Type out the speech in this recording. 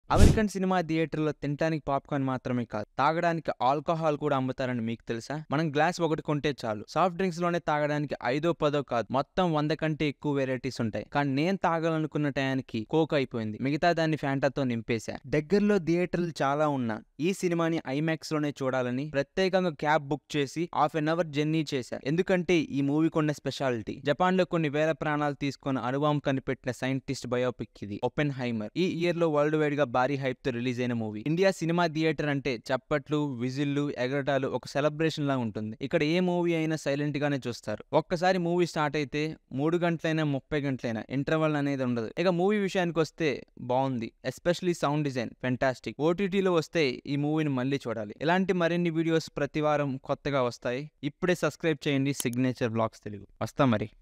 American cinema థియేటర్లో తినడానికి popcorn మాత్రమే కాదు తాగడానికి ఆల్కహాల్ కూడా అమ్ముతారని మీకు తెలుసా మనం గ్లాస్ ఒకటి కొంటే చాలు సాఫ్ట్ డ్రింక్స్ లోనే తాగడానికి ఐదో పదో కాదు మొత్తం వంద కంటే ఎక్కువ వెరైటీస్ ఉంటాయి కానీ నేను తాగాలనుకున్న టయానికి కోక్ అయిపోయింది మిగతా దాన్ని ఫ్యాంటాతో నింపేశా దగ్గరలో థియేటర్లు చాలా ఉన్నా ఈ సినిమాని ఐమాక్స్ లోనే చూడాలని ప్రత్యేకంగా క్యాబ్ బుక్ చేసి హాఫ్ అన్ అవర్ జర్నీ చేశా ఎందుకంటే ఈ మూవీ కొన్న స్పెషాలిటీ జపాన్ లో కొన్ని వేల ప్రాణాలు తీసుకున్న అనుభవం కనిపెట్టిన సైంటిస్ట్ బయోపిక్ ఇది ఓపెన్ హైమర్ ఈ ఇయర్ లో వరల్డ్ వైడ్ గా భారీ హైప్ తో రిలీజ్ అయిన మూవీ ఇండియా సినిమా థియేటర్ అంటే చప్పట్లు విజిల్లు ఎగరటాలు ఒక సెలబ్రేషన్ లా ఉంటుంది ఇక్కడ ఏ మూవీ అయినా సైలెంట్ గానే చూస్తారు ఒక్కసారి మూవీ స్టార్ట్ అయితే మూడు గంటలైనా ముప్పై గంటలైనా ఇంటర్వల్ అనేది ఉండదు ఇక మూవీ విషయానికి వస్తే బాగుంది ఎస్పెషలీ సౌండ్ డిజైన్ ఫెంటాస్టిక్ ఓటీటీలో వస్తే ఈ మూవీని మళ్ళీ చూడాలి ఇలాంటి మరిన్ని వీడియోస్ ప్రతి వారం కొత్తగా వస్తాయి ఇప్పుడే సబ్స్క్రైబ్ చేయండి సిగ్నేచర్ బ్లాగ్స్ తెలుగు వస్తాం మరి